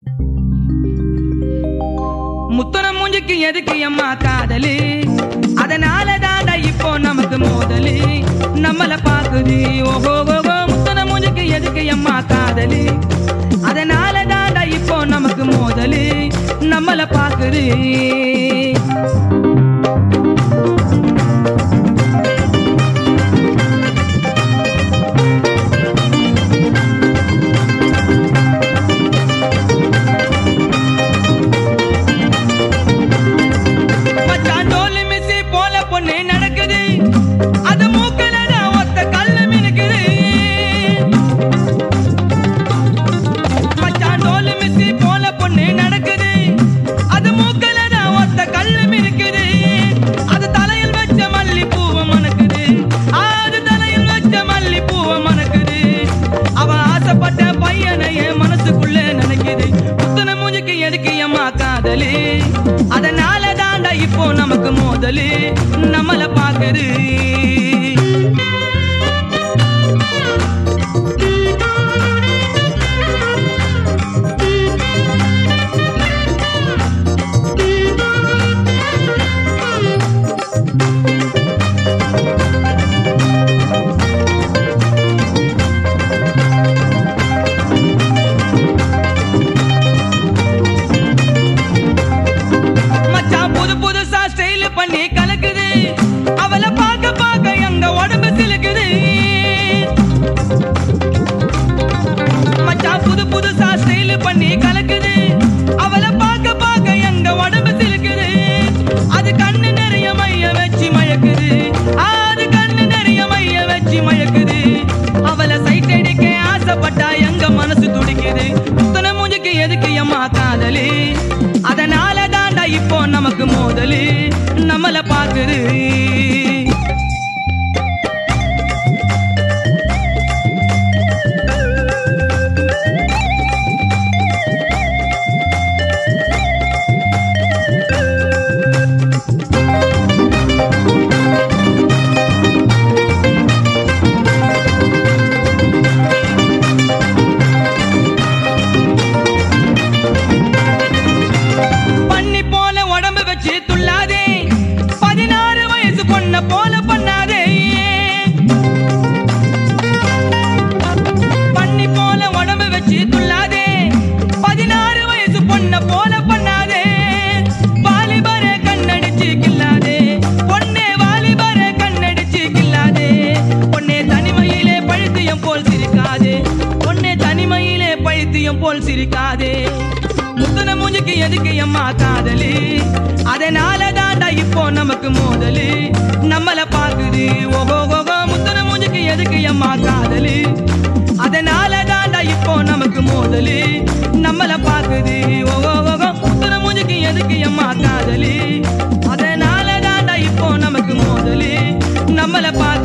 முத்தன மூஞ்சிக்கு எதுக்கு அம்மா காதலு அதனால தாண்டா இப்போ நமக்கு மோதலு நம்மள பாக்குது ஓஹோ ஓஹோ முத்தன மூஞ்சிக்கு எதுக்கு அம்மா காதலு அதனால தாண்டா இப்போ நமக்கு மோதலு நம்மள பாக்குது மச்சான் டோலி மிஸ்ஸி போல பொண்ணு நடக்குது அது மூக்கல தான் ஒத்த கல்லு மினுக்குது மச்சான் டோலி மிஸ்ஸி போல பொண்ணு நடக்குது அது மூக்கல தான் ஒத்த கல்லு மினுக்குது அது தலையில் வச்ச மல்லி பூவ மணக்குது அது தலையில் வச்ச மல்லி பூவ மணக்குது அவன் ஆசைப்பட்ட பையனை என் மனசுக்குள்ள நினைக்குது புத்தன மூஞ்சிக்கு எதுக்கு அம்மா காதலு அதனால தாண்டா இப்போ நமக்கு மோதலு நம்மள பாக்குது மச்சான் புது புதுசா ஸ்டைல் பண்ணி கலக்குது அவளை பார்க்க பார்க்க எங்க உடம்பு சிலுக்குது மச்சான் புது புதுசா ஸ்டைல் பண்ணி கலக்குது அவளை பார்க்க பார்க்க எங்க உடம்பு சிலுக்குது அது கண்ணு நிறைய மைய வச்சு மயக்குது அது கண்ணு நிறைய மைய வச்சு மயக்குது அவளை சைட் அடிக்க ஆசைப்பட்டா எங்க மனசு துடிக்குது புத்தன மூஞ்சிக்கு எதுக்கு அம்மா காதலு அதனால தாண்டா இப்போ நமக்கு மோதலு நம்மள பாக்குது பண்ணி போல உடம்பு வச்சு துள்ளாதே பதினாறு வயசு பொண்ண போல பண்ணாதே பண்ணி போல உடம்பு வச்சு துள்ளாதே பதினாறு வயசு பொண்ண போல பண்ணாதே வாலிபர கண்ணடிச்சு கில்லாதே பொண்ணே வாலிபர கண்ணடிச்சு கில்லாதே பொண்ணே தனிமையிலே பழுத்தியம் போல் சிரிக்காதே பொண்ணே தனிமையிலே பழுத்தியம் போல் சிரிக்காதே முத்தன மூஞ்சிக்கு எதுக்கு அம்மா காதலு அதனால தாண்டா இப்போ நமக்கு மோதலு நம்மள பாக்குது ஓஹோ ஓஹோ முத்தன மூஞ்சிக்கு எதுக்கு அம்மா காதலு அதனால தாண்டா இப்போ நமக்கு மோதலு நம்மள பாக்குது ஓஹோ ஓஹோ முத்தன மூஞ்சிக்கு எதுக்கு அம்மா காதலு அதனால தாண்டா இப்போ நமக்கு மோதலு நம்மள பாக்குது